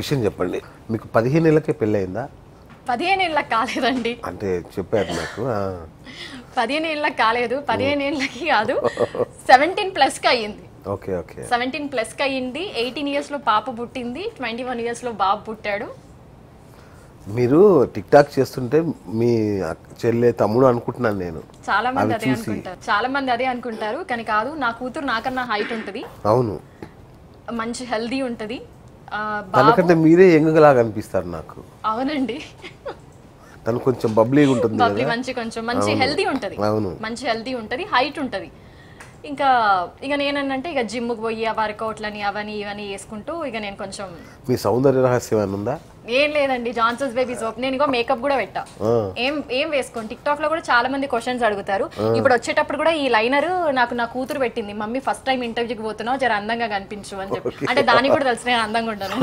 విషయం చెప్పండి మీకు పదిహేను ఏళ్ళకే పెళ్ళయిందా పదిహేను ఏళ్ళకి కాలేదండి అంటే చెప్పారు నాకు ఆ. పదిహేను ఏళ్ళకి కాలేదు పదిహేను ఏళ్ళకి కాదు సెవెంటీన్ ప్లస్కి అయ్యింది ఓకే ఓకే సెవెంటీన్ ప్లస్కి అయ్యింది ఎయిటీన్ ఇయర్స్లో పాప పుట్టింది ట్వంటీ వన్ ఇయర్స్లో బాబు పుట్టాడు మీరు టిక్ టాక్ చేస్తుంటే మీ అక్క- చెల్లె తమ్ముడు అనుకుంటున్నాను నేను చాలా మంది అవి అదే చూసి. అనుకుంటారు చాలా మంది అదే అనుకుంటారు కానీ కాదు నా కూతురు నాకన్నా హైట్ ఉంటుంది అవును మంచి హెల్దీ ఉంటుంది ఆ, బాబు తనకంటే మీరే యంగ్లాగా అనిపిస్తారు నాకు అవునండి తను కొంచెం బబ్లీగా ఉంటుంది బబ్లీ కదా మంచి కొంచెం మంచి హెల్దీ ఉంటుంది అవును మంచి హెల్తీ ఉంటుంది హైట్ ఉంటుంది ఇంకా ఇక నేనంటే ఇక జిమ్కి పోయి ఆ వర్కౌట్లని అవని ఇవని వేసుకుంటూ ఇక నేను కొంచెం మీ సౌందర్య రహస్యం ఏమైనా ఉందా ఏం లేదండి జాన్సన్స్ బేబీ సోప్ నేను ఇగో మేకప్ కూడా పెట్టా ఆ, ఏం ఏం వేసుకోండి టిక్ టాక్ లో కూడా చాలా మంది క్వశ్చన్స్ అడుగుతారు ఇప్పుడు వచ్చేటప్పుడు కూడా ఈ లైనర్ నాకు నా కూతురు పెట్టింది మమ్మీ ఫస్ట్ టైం ఇంటర్వ్యూకి పోతున్నావు జర అందంగా కనిపించు అని చెప్పి అంటే దానికి కూడా తెలుసు నేను అందంగా ఉంటాను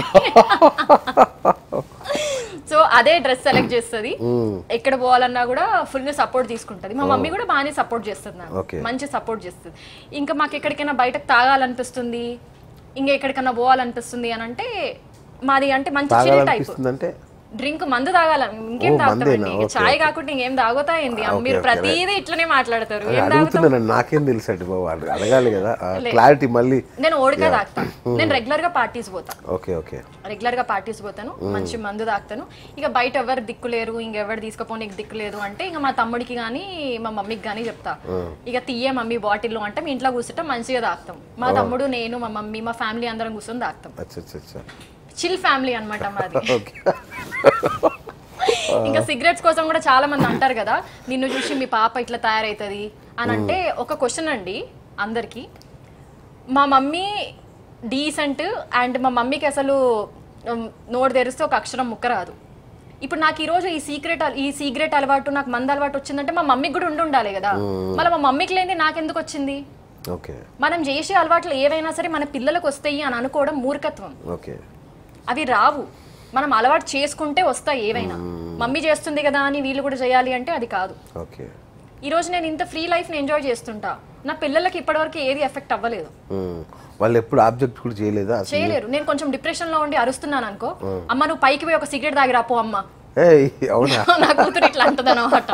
సో అదే డ్రెస్ సెలెక్ట్ చేస్తుంది మ్మ్. ఎక్కడ పోవాలన్నా కూడా ఫుల్ సపోర్ట్ తీసుకుంటది మా మమ్మీ కూడా బాగానే సపోర్ట్ చేస్తుంది నాకు Okay. మంచి సపోర్ట్ చేస్తుంది ఇంకా మాకు ఎక్కడికైనా బయటకు తాగాలనిపిస్తుంది ఇంకా ఎక్కడికైనా పోవాలనిపిస్తుంది అని అంటే మాది అంటే మంచి చిల్ టైప్ తాగాలనిపిస్తుందంటే డ్రింక్ మందు తాగాల ఇంకేం ఓ, తాగుతామండి మందేనా? ఇక ఓకే, చాయ్ కాకుండా ఇంకేం తాగుతా ఏంది మీరు ఓకే, ప్రతిదీ ఇట్లనే మాట్లాడతారు ఏం తాగుతాం అడుగుతున్నాను నాకేం తెలుసు అండి బాబు అడగ- అడగాలి కదా క్లారిటీ మళ్ళీ నేను ఓడిగా తాగుతా నేను రెగ్యులర్ గా పార్టీస్ పోతా ఓకే ఓకే రెగ్యులర్ గా పార్టీస్ పోతాను మంచి మందు తాగుతాను ఇక బయట ఎవరు దిక్కు లేరు ఇంకెవరు తీసుకుపోనీకి దిక్కు లేదు అంటే ఇక మా తమ్ముడికి కానీ మా మమ్మీకి కానీ చెప్తా ఇక తీయే మమ్మీ బాటిల్లో అంటే మీ ఇంట్లో కూర్చుంటే మంచిగా తాగుతాం మా తమ్ముడు నేను మా మమ్మీ మా ఫ్యామిలీ అందరం కూర్చొని తాగుతాం అచ్చా అచ్చా అచ్చా చిల్ ఫ్యామిలీ అనమాట మాది ఓకే ఇంకా సిగరెట్స్ కోసం కూడా చాలా మంది అంటారు కదా నిన్ను చూసి మీ పాప ఇట్లా తయారవుతుంది అని అంటే ఒక క్వశ్చన్ అండి అందరికి మా మమ్మీ డీసెంట్ అండ్ మా మమ్మీకి అసలు ఉమ్, నోరు తెరిస్తే ఒక అక్షరం ముక్క రాదు ఇప్పుడు నాకు ఈరోజు ఈ సీక్రెట్ ఈ సీక్రెట్ అలవాటు నాకు మంద అలవాటు వచ్చిందంటే మా మమ్మీకి కూడా ఉండి ఉండాలి కదా మళ్ళీ మా మమ్మీకి లేని నాకెందుకు వచ్చింది ఓకే మనం చేసే అలవాట్లు ఏవైనా సరే మన పిల్లలకు వస్తాయి అని అనుకోవడం మూర్ఖత్వం ఓకే అవి రావు మనం అలవాటు చేసుకుంటే వస్తాయి ఏవైనా మమ్మీ చేస్తుంది కదా అని వీళ్ళు కూడా చేయాలి అంటే అది కాదు ఓకే ఈ రోజు నేను ఇంత ఫ్రీ లైఫ్ని ఎంజాయ్ చేస్తుంటా నా పిల్లలకి ఇప్పటివరకు ఏది ఎఫెక్ట్ అవ్వలేదు మ్మ్. వాళ్ళు ఎప్పుడు ఆబ్జెక్ట్ కూడా చేయలేదా అసలు? చేయలేరు నేను కొంచెం డిప్రెషన్ లో ఉండి అరుస్తున్నాను అనుకో అమ్మ నువ్వు పైకి పోయి ఒక సిగరెట్ తాగిరా పో అమ్మ ఏయ్ అవునా నా కూతురు ఇట్లా అంటది అనమాట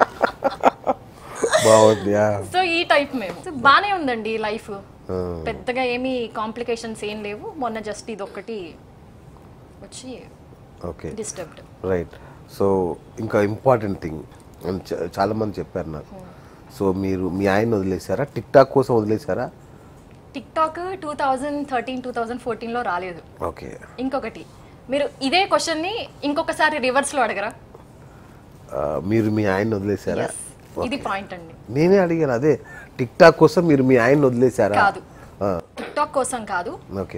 బాగుంది యా. సో ఈ టైప్ మేము So, బానే ఉందండి లైఫ్ ఆ, పెద్దగా ఏమీ కాంప్లికేషన్స్ ఏం లేవు మొన్న జస్ట్ ఇది ఒక్కటి వచ్చి ఓకే డిస్టర్బ్డ్ రైట్ సో ఇంకా ఇంపార్టెంట్ థింగ్ అని చ- చాలా మంది చెప్పారు నాకు సో మీరు మీ ఆయన వదిలేశారా టిక్ టాక్ కోసం వదిలేశారా TikTok two thousand thirteen two thousand ఫోర్టీన్లో రాలేదు ఓకే ఇంకొకటి మీరు ఇదే క్వశ్చన్ని ఇంకొకసారి రివర్స్ లో అడగరా ఆ, మీరు మీ ఆయన వదిలేశారా Yes. ఇది పాయింట్ అండి నేనే అడిగాను అదే టిక్ టాక్ కోసం మీరు మీ ఆయన వదిలేశారా కాదు ఆ, టిక్ టాక్ కోసం కాదు ఓకే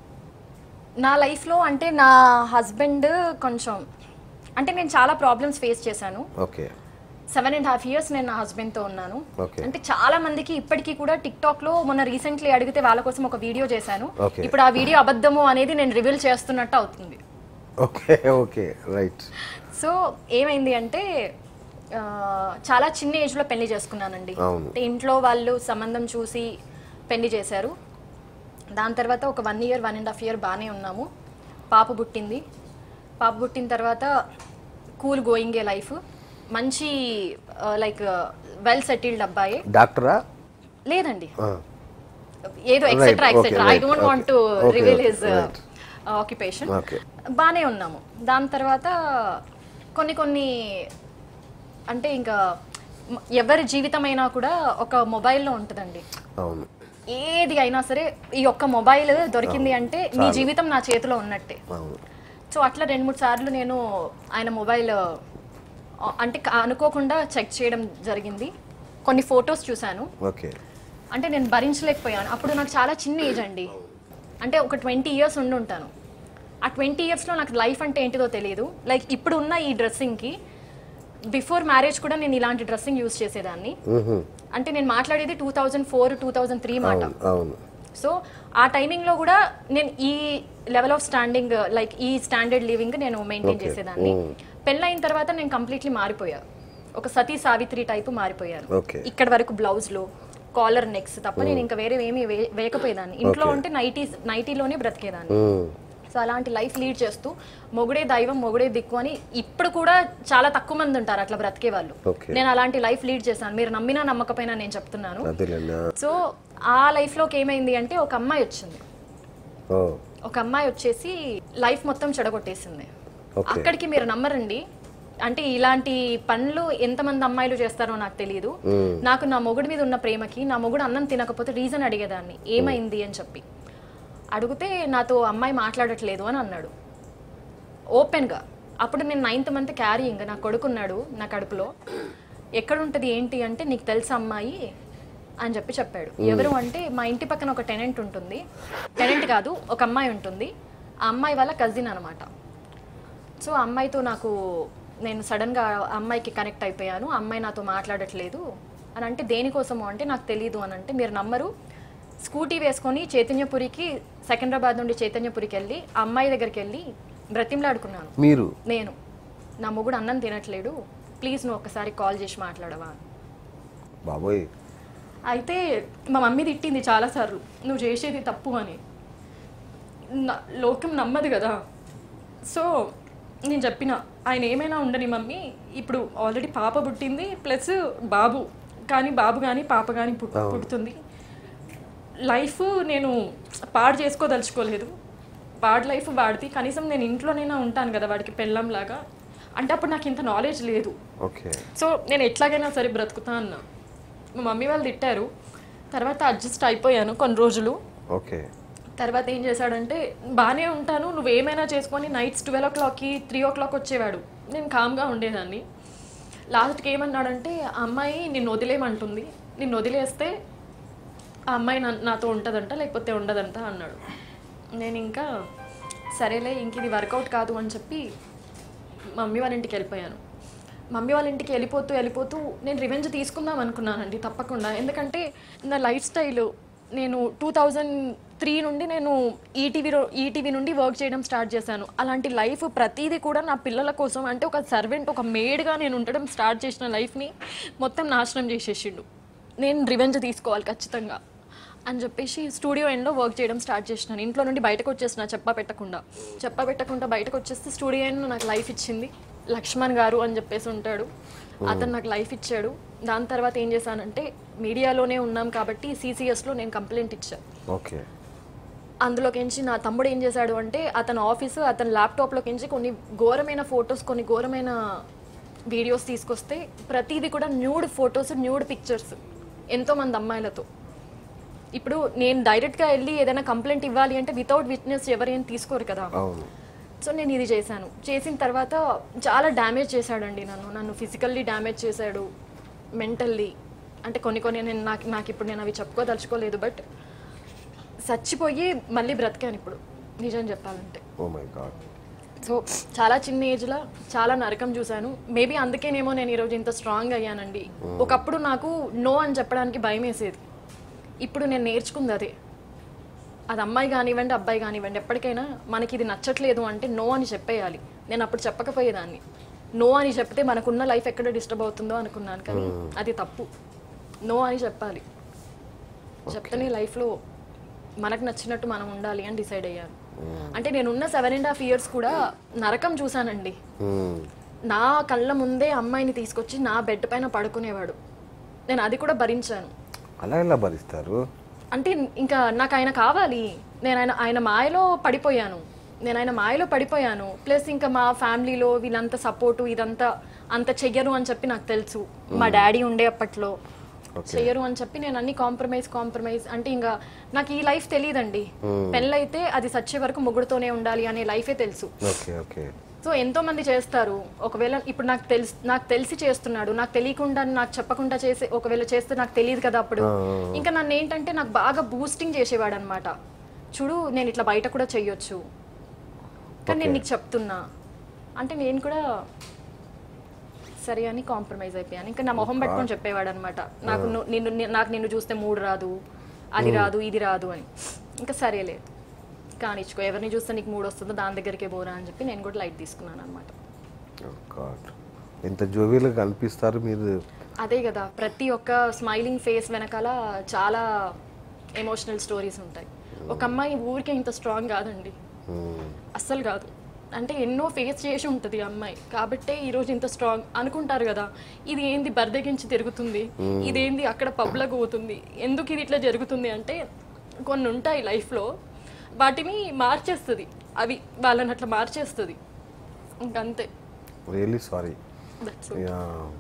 నా లైఫ్లో అంటే నా హస్బెండ్ కొంచెం అంటే నేను చాలా ప్రాబ్లమ్స్ ఫేస్ చేశాను okay seven and half years నేను నా హస్బెండ్తో ఉన్నాను Okay. అంటే చాలా మందికి ఇప్పటికీ కూడా టిక్ టాక్ లో మొన్న రీసెంట్లీ అడిగితే వాళ్ళ కోసం ఒక వీడియో చేశాను Okay. ఇప్పుడు ఆ వీడియో అబద్ధము అనేది నేను రివీల్ చేస్తున్నట్టు అవుతుంది ఓకే ఓకే రైట్ సో ఏమైంది అంటే ఆ, చాలా చిన్న ఏజ్లో పెళ్లి చేసుకున్నానండి అవును. అంటే ఇంట్లో వాళ్ళు సంబంధం చూసి పెళ్లి చేశారు దాని తర్వాత ఒక one year one and half year బాగానే ఉన్నాము పాప పుట్టింది పాప పుట్టిన తర్వాత కూల్ గోయింగ్ ఏ లైఫ్ మంచి లైక్ వెల్ సెటిల్డ్ అబ్బాయి డాక్టరా లేదండి ఆ, ఏదో etcetera okay, etcetera I right, don't okay. Want to Okay, reveal okay, his right. Occupation okay బాగానే ఉన్నాము దాని తర్వాత కొన్ని కొన్ని అంటే ఇంకా మ- ఎవరి జీవితమైనా కూడా ఒక మొబైల్లో ఉంటుందండి అవును ఏది అయినా సరే ఈ ఒక్క మొబైల్ దొరికింది అంటే మీ జీవితం నా చేతిలో ఉన్నట్టే అవును సో అట్లా రెండు మూడు సార్లు నేను ఆయన మొబైల్ ఆ, అంటే క- అనుకోకుండా చెక్ చేయడం జరిగింది కొన్ని ఫొటోస్ చూశాను ఓకే అంటే నేను భరించలేకపోయాను అప్పుడు నాకు చాలా చిన్న ఏజ్ అండి అంటే ఒక ట్వంటీ ఇయర్స్ ఉండి ఉంటాను ఆ ట్వంటీ ఇయర్స్లో నాకు లైఫ్ అంటే ఏంటిదో తెలియదు లైక్ ఇప్పుడు ఉన్న ఈ డ్రెస్సింగ్కి బిఫోర్ మ్యారేజ్ కూడా నేను ఇలాంటి డ్రెస్సింగ్ యూస్ చేసేదాన్ని మ్హూ. అంటే నేను మాట్లాడేది two thousand four two thousand three మాట అవును అవును సో ఆ టైమింగ్లో కూడా నేను ఈ లెవెల్ ఆఫ్ స్టాండింగ్ లైక్ ఈ స్టాండర్డ్ లివింగ్ నేను మెయింటైన్ చేసేదాన్ని పెళ్ళైన తర్వాత నేను కంప్లీట్లీ మారిపోయా ఒక సతీ సావిత్రి టైపు మారిపోయాను ఓకే ఇక్కడ వరకు బ్లౌజ్లో కాలర్ నెక్స్ తప్ప నేను ఇంకా వేరే ఏమీ వే- వేయకపోయేదాన్ని ఇంట్లో ఉంటే నైటీ నైటీలోనే బ్రతికేదాన్ని మ్, సో అలాంటి లైఫ్ లీడ్ చేస్తూ మొగుడే దైవం మొగుడే దిక్కు అని ఇప్పుడు కూడా చాలా తక్కువ మంది ఉంటారు అట్లా బ్రతికే వాళ్ళు ఓకే నేను అలాంటి లైఫ్ లీడ్ చేశాను మీరు నమ్మినా నమ్మకపోయినా నేను చెప్తున్నాను అదేలేండి ఆ. సో ఆ లైఫ్లోకి ఏమైంది అంటే ఒక అమ్మాయి వచ్చింది ఓ ఒక అమ్మాయి వచ్చేసి లైఫ్ మొత్తం చెడగొట్టేసింది ఓకే అక్కడికి మీరు నమ్మరండి అంటే ఇలాంటి పనులు ఎంతమంది అమ్మాయిలు చేస్తారో నాకు తెలియదు మ్మ్. నాకు నా మొగుడి మీద ఉన్న ప్రేమకి నా మొగుడు అన్నం తినకపోతే రీజన్ అడిగేదాన్ని ఏమైంది అని చెప్పి అడిగితే నాతో అమ్మాయి మాట్లాడట్లేదు అని అన్నాడు ఓపెన్గా అప్పుడు నేను నైన్త్ మంత్ క్యారీయింగ్ నా కొడుకున్నాడు నా కడుపులో ఎక్కడ ఉంటుంది ఏంటి అంటే నీకు తెలుసా అమ్మాయి అని చెప్పి చెప్పాడు ఎవరు అంటే మా ఇంటి పక్కన ఒక టెనెంట్ ఉంటుంది టెనెంట్ కాదు ఒక అమ్మాయి ఉంటుంది ఆ అమ్మాయి వాళ్ళ కజిన్ అనమాట సో ఆ అమ్మాయితో నాకు నేను సడన్గా ఆ అమ్మాయికి కనెక్ట్ అయిపోయాను ఆ అమ్మాయి నాతో మాట్లాడట్లేదు అని అంటే దేనికోసము అంటే నాకు తెలియదు అని అంటే మీరు నమ్మరు స్కూటీ వేసుకొని చైతన్యపురికి సికింద్రాబాద్ నుండి చైతన్యపురికి వెళ్ళి ఆ అమ్మాయి దగ్గరికి వెళ్ళి బ్రతిమలాడుకున్నాను మీరు నేను నా మొగుడు అన్నం తినట్లేడు ప్లీజ్ నువ్వు ఒకసారి కాల్ చేసి మాట్లాడవా అని. బాబోయ్ అయితే మా మమ్మీ తిట్టింది చాలాసార్లు నువ్వు చేసేది తప్పు అని నా- లోకం నమ్మదు కదా సో నేను చెప్పిన ఆయన ఏమైనా ఉండని మమ్మీ ఇప్పుడు ఆల్రెడీ పాప పుట్టింది ప్లస్ బాబు కానీ బాబు కానీ పాప కానీ పుట్- పుడుతుంది లైఫ్ నేను పాడు చేసుకోదలుచుకోలేదు వాడి లైఫ్ వాడితే కనీసం నేను ఇంట్లోనైనా ఉంటాను కదా వాడికి పెళ్ళంలాగా అంటే అప్పుడు నాకు ఇంత నాలెడ్జ్ లేదు ఓకే సో నేను ఎట్లాగైనా సరే బ్రతుకుతా అన్నా మా మమ్మీ వాళ్ళు తిట్టారు తర్వాత అడ్జస్ట్ అయిపోయాను కొన్ని రోజులు ఓకే తర్వాత ఏం చేశాడంటే బాగానే ఉంటాను నువ్వు ఏమైనా చేసుకొని నైట్స్ ట్వెల్వ్ ఓ క్లాక్కి త్రీ ఓ క్లాక్ వచ్చేవాడు నేను కామ్గా ఉండేదాన్ని లాస్ట్కి ఏమన్నాడంటే ఆ అమ్మాయి నిన్ను వదిలేయమంటుంది నిన్ను వదిలేస్తే ఆ అమ్మాయి నా- నాతో ఉంటుందంట లేకపోతే ఉండదంట అన్నాడు నేను ఇంకా సరేలే ఇంక ఇది వర్కౌట్ కాదు అని చెప్పి మమ్మీ వాళ్ళ ఇంటికి వెళ్ళిపోయాను మమ్మీ వాళ్ళ ఇంటికి వెళ్ళిపోతూ వెళ్ళిపోతూ నేను రివెంజ్ తీసుకుందాం అనుకున్నానండి తప్పకుండా ఎందుకంటే నా లైఫ్ స్టైల్ నేను టూ థౌజండ్ త్రీ నుండి నేను ఈటీవీ ఈటీవీ నుండి వర్క్ చేయడం స్టార్ట్ చేశాను అలాంటి లైఫ్ ప్రతిదీ కూడా నా పిల్లల కోసం అంటే ఒక సర్వెంట్ ఒక మేడ్గా నేను ఉండడం స్టార్ట్ చేసిన లైఫ్ని మొత్తం నాశనం చేసేసిండు నేను రివెంజ్ తీసుకోవాలి ఖచ్చితంగా అని చెప్పేసి స్టూడియో ఎండ్లో వర్క్ చేయడం స్టార్ట్ చేసినాను ఇంట్లో నుండి బయటకు వచ్చేసిన చెప్పా పెట్టకుండా చెప్పా పెట్టకుండా బయటకు వచ్చేస్తే స్టూడియో ఎండ్ నాకు లైఫ్ ఇచ్చింది లక్ష్మణ్ గారు అని చెప్పేసి ఉంటాడు అతను నాకు లైఫ్ ఇచ్చాడు దాని తర్వాత ఏం చేశానంటే మీడియాలోనే ఉన్నాం కాబట్టి సీసీఎస్లో నేను కంప్లైంట్ ఇచ్చాను ఓకే అందులోకించి నా తమ్ముడు ఏం చేశాడు అంటే అతని ఆఫీసు అతని ల్యాప్టాప్లోకించి కొన్ని ఘోరమైన ఫొటోస్ కొన్ని ఘోరమైన వీడియోస్ తీసుకొస్తే ప్రతిదీ కూడా న్యూడ్ ఫొటోస్ న్యూడ్ పిక్చర్స్ ఎంతోమంది అమ్మాయిలతో ఇప్పుడు నేను డైరెక్ట్గా వెళ్ళి ఏదైనా కంప్లైంట్ ఇవ్వాలి అంటే వితౌట్ విట్నెస్ ఎవరేం తీసుకోరు కదా అవును సో నేను ఇది చేశాను చేసిన తర్వాత చాలా డ్యామేజ్ చేశాడండి నన్ను నన్ను ఫిజికల్లీ డ్యామేజ్ చేశాడు మెంటల్లీ అంటే కొన్ని కొన్ని నేను నాకు నాకు ఇప్పుడు నేను అవి చెప్పుకోదలుచుకోలేదు బట్ చచ్చిపోయి మళ్ళీ బ్రతికాను ఇప్పుడు నిజం చెప్పాలంటే ఓ మై గాడ్ సో చాలా చిన్న ఏజ్లో చాలా నరకం చూశాను మేబీ అందుకేనేమో నేను ఈరోజు ఇంత స్ట్రాంగ్ అయ్యానండి ఒకప్పుడు నాకు నో అని చెప్పడానికి భయం వేసేది ఇప్పుడు నేను నేర్చుకుంది అదే అది అమ్మాయి కానివ్వండి అబ్బాయి కానివ్వండి ఎప్పటికైనా మనకి ఇది నచ్చట్లేదు అంటే నో అని చెప్పేయాలి నేను అప్పుడు చెప్పకపోయేదాన్ని నో అని చెప్తే మనకున్న లైఫ్ ఎక్కడ డిస్టర్బ్ అవుతుందో అనుకున్నాను కానీ అది తప్పు నో అని చెప్పాలి చెప్తేనే లైఫ్లో మనకు నచ్చినట్టు మనం ఉండాలి అని డిసైడ్ అయ్యాను అంటే నేనున్న సెవెన్ అండ్ హాఫ్ ఇయర్స్ కూడా నరకం చూశానండి నా కళ్ళ ముందే అమ్మాయిని తీసుకొచ్చి నా బెడ్ పైన పడుకునేవాడు నేను అది కూడా భరించాను అలా ఎలా భరిస్తారు అంటే ఇంకా నాకు ఆయన కావాలి నేను ఆయన ఆయన మాయలో పడిపోయాను నేను ఆయన మాయలో పడిపోయాను ప్లస్ ఇంకా మా ఫ్యామిలీలో వీళ్ళంతా సపోర్టు ఇదంతా అంత చెయ్యరు అని చెప్పి నాకు తెలుసు మా డాడీ ఉండే అప్పట్లో చెయ్యరు అని చెప్పి నేను అన్ని కాంప్రమైజ్ కాంప్రమైజ్ అంటే ఇంకా నాకు ఈ లైఫ్ తెలియదండి పెళ్ళైతే అది సచ్చే వరకు ముగ్గురుతోనే ఉండాలి అనే లైఫే తెలుసు ఓకే ఓకే సో ఎంతో మంది చేస్తారు ఒకవేళ ఇప్పుడు నాకు తెలిసి నాకు తెలిసి చేస్తున్నాడు నాకు తెలియకుండా నాకు చెప్పకుండా చేసి ఒకవేళ చేస్తే నాకు తెలియదు కదా అప్పుడు ఇంకా నన్ను ఏంటంటే నాకు బాగా బూస్టింగ్ చేసేవాడు అనమాట చూడు నేను ఇట్లా బయట కూడా చెయ్యొచ్చు కానీ నేను నీకు చెప్తున్నా అంటే నేను కూడా సరే అని కాంప్రమైజ్ అయిపోయాను ఇంకా నా మొహం పట్టుకొని చెప్పేవాడు అనమాట నాకు ను- నిన్ను ని- నాకు నిన్ను చూస్తే మూడు రాదు అది రాదు ఇది రాదు అని ఇంకా సరేలే కానిచ్చుకో ఎవరిని చూస్తే నీకు మూడు వస్తుందో దాని దగ్గరికే పోరా అని చెప్పి నేను కూడా లైట్ తీసుకున్నాను అనమాట గాడ్ ఎంత జోవియల్గా కనిపిస్తారు మీరు అదే కదా ప్రతి ఒక్క స్మైలింగ్ ఫేస్ వెనకాల చాలా ఎమోషనల్ స్టోరీస్ ఉంటాయి ఒక అమ్మాయి ఊరికే ఇంత స్ట్రాంగ్ కాదండి అస్సలు కాదు అంటే ఎన్నో ఫేస్ చేసి ఉంటుంది ఆ అమ్మాయి కాబట్టే ఈరోజు ఇంత స్ట్రాంగ్ అనుకుంటారు కదా ఇది ఏంది బర్దగించి తిరుగుతుంది ఇదేంది అక్కడ పబ్లకు పోతుంది ఎందుకు ఇది ఇట్లా జరుగుతుంది అంటే కొన్ని ఉంటాయి లైఫ్లో వాటిని మార్చేస్తుంది అవి వాళ్ళని అట్లా మార్చేస్తుంది ఇంకంతే రియలీ సారీ That's all.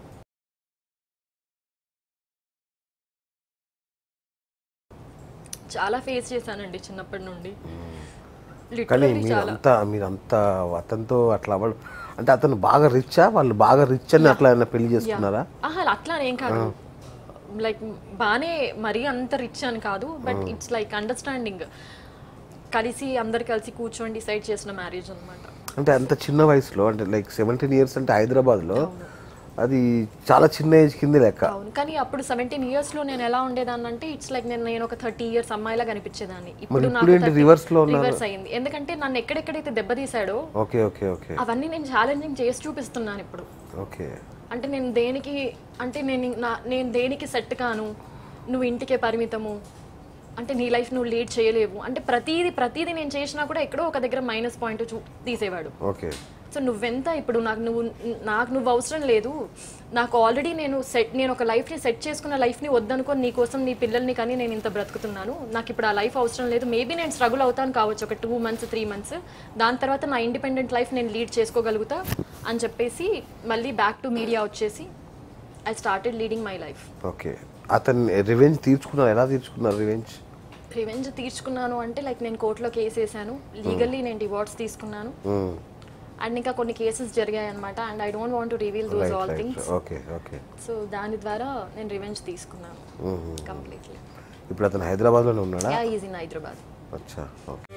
చాలా ఫేస్ చేశానండి చిన్నప్పటి నుండి కానీ లిటరలీ మీరు చాలా అంతా మీరు అంతా అతనితో అట్లా అవ్వడం అంటే అతను బాగా రిచ్చా వాళ్ళు బాగా రిచ్ అని అట్లా ఏమైనా పెళ్లి చేసుకున్నారా ఆహా అట్లా ఏం కాదు లైక్ బానే మరీ అంత రిచ్ అని కాదు బట్ ఇట్స్ లైక్ అండర్స్టాండింగ్ కలిసి అందరు కలిసి కూర్చొని డిసైడ్ చేసిన మ్యారేజ్ అన్నమాట అంటే అంత చిన్న వయసులో అంటే లైక్ సెవెంటీన్ ఇయర్స్ అంటే హైదరాబాద్లో అది చాలా చిన్న ఏజ్ కింద లెక్క అవును కానీ అప్పుడు సెవెంటీన్ ఇయర్స్ లో నేను ఎలా ఉండేదాన్ని అంటే ఇట్స్ లైక్ నేను నేను ఒక థర్టీ ఇయర్స్ అమ్మాయిలా కనిపించేదాన్ని ఇప్పుడు ఇప్పుడు ఏంటి reverse లో ఉన్నారు? రివర్స్ అయింది ఎందుకంటే నన్ను ఎక్కడెక్కడైతే దెబ్బతీసాడో ఓకే ఓకే ఓకే అవన్నీ నేను ఛాలెంజింగ్ చేసి చూపిస్తున్నాను ఇప్పుడు ఓకే అంటే నేను దేనికి అంటే నేను నా నేను దేనికి సెట్ కాను నువ్వు ఇంటికే పరిమితము అంటే నీ లైఫ్ నువ్వు లీడ్ చేయలేవు అంటే ప్రతిదీ ప్రతిదీ నేను చేసినా కూడా ఎక్కడో ఒక దగ్గర మైనస్ పాయింట్ చూ తీసేవాడు ఓకే సో నువ్వెంత ఇప్పుడు నాకు నువ్వు నాకు నువ్వు అవసరం లేదు నాకు ఆల్రెడీ నేను సెట్ నేను ఒక లైఫ్ని సెట్ చేసుకున్న లైఫ్ని వద్దనుకొని నీ కోసం నీ పిల్లల్ని కానీ నేను ఇంత బ్రతుకుతున్నాను నాకు ఇప్పుడు ఆ లైఫ్ అవసరం లేదు మేబీ నేను స్ట్రగుల్ అవుతాను కావచ్చు ఒక టూ మంత్స్ త్రీ మంత్స్ దాని తర్వాత నా ఇండిపెండెంట్ లైఫ్ నేను లీడ్ చేసుకోగలుగుతా అని చెప్పేసి మళ్ళీ బ్యాక్ టు మీడియా వచ్చేసి I started leading my life okay అతన్ని రివెంజ్ తీర్చుకున్నారు ఎలా తీర్చుకున్నారు రివెంజ్ రివెంజ్ తీర్చుకున్నాను అంటే లైక్ నేను కోర్టులో కేసు వేసాను లీగల్లీ నేను డివోర్స్ తీసుకున్నాను అండ్ ఇంకా కొన్ని కేసెస్ జరిగాయి అనమాట and I don't want to reveal those right all right things okay okay so దాని ద్వారా నేను రివెంజ్ తీసుకున్నాను కంప్లీట్లీ ఇప్పుడు అతను హైదరాబాద్లోనే ఉన్నాడా యా ఈజ్ ఇన్ హైదరాబాద్ అచ్చా okay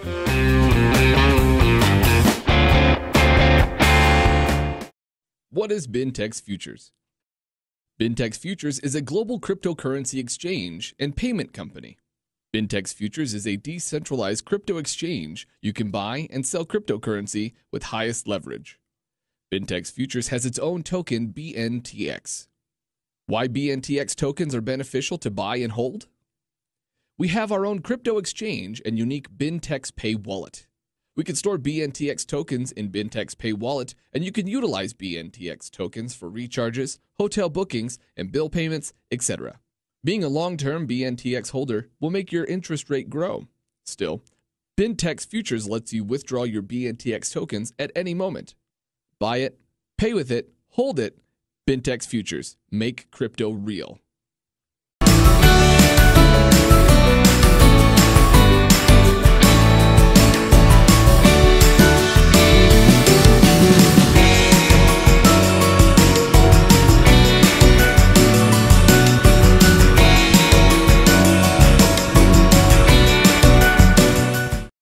What is Bintex Futures? Bintex Futures is a global cryptocurrency exchange and payment company. Bintex Futures is a decentralized crypto exchange. You can buy and sell cryptocurrency with highest leverage. Bintex Futures has its own token, BNTX. Why BNTX tokens are beneficial to buy and hold? We have our own crypto exchange and unique Bintex Pay wallet. We can store BNTX tokens in Bintex Pay wallet, and you can utilize BNTX tokens for recharges, hotel bookings, and bill payments, etc. Being a long term BNTX holder will make your interest rate grow. Still, Bintex Futures lets you withdraw your BNTX tokens at any moment. Buy it, pay with it, hold it. Bintex Futures. Make crypto real.